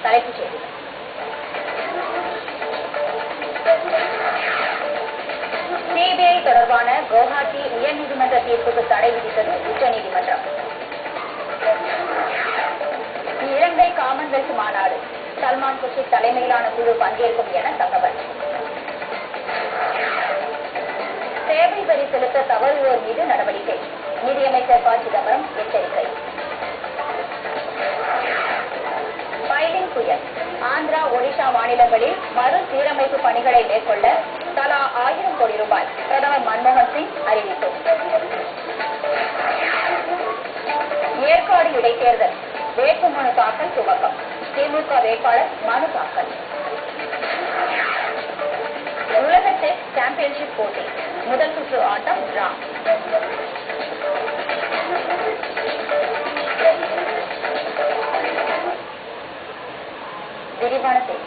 தலைப்புச் செய்திகள் சிபிஐ தொடர்பான குவஹாத்தி உயர்நீதிமன்ற தீர்ப்புக்கு தடை விதித்தது உச்சநீதிமன்றம் இலங்கை காமன்வெல்த் மாநாடு சல்மான் குர்ஷித் தலைமையிலான குழு பங்கேற்கும் என தகவல் சேவை வரி செலுத்த தவறுவோர் மீது நடவடிக்கை நிதியமைச்சர் ப சிதம்பரம் எச்சரிக்கை பைலின் புயல் ஆந்திரா ஒடிஷா மாநிலங்களில் மறு சீரமைப்பு பணிகளை மேற்கொள்ள தலா ஆயிரம் கோடி ரூபாய் பிரதமர் மன்மோகன் சிங் அறிவிப்பு ஏற்காடு இடைத்தேர்தல் வேட்புமனு தாக்கல் துவக்கம் திமுக வேட்பாளர் மனு தாக்கல் உலக டெஸ்ட் சாம்பியன்ஷிப் போட்டி முதல் சுற்று ஆட்டம் டிரா விரிவான செய்தி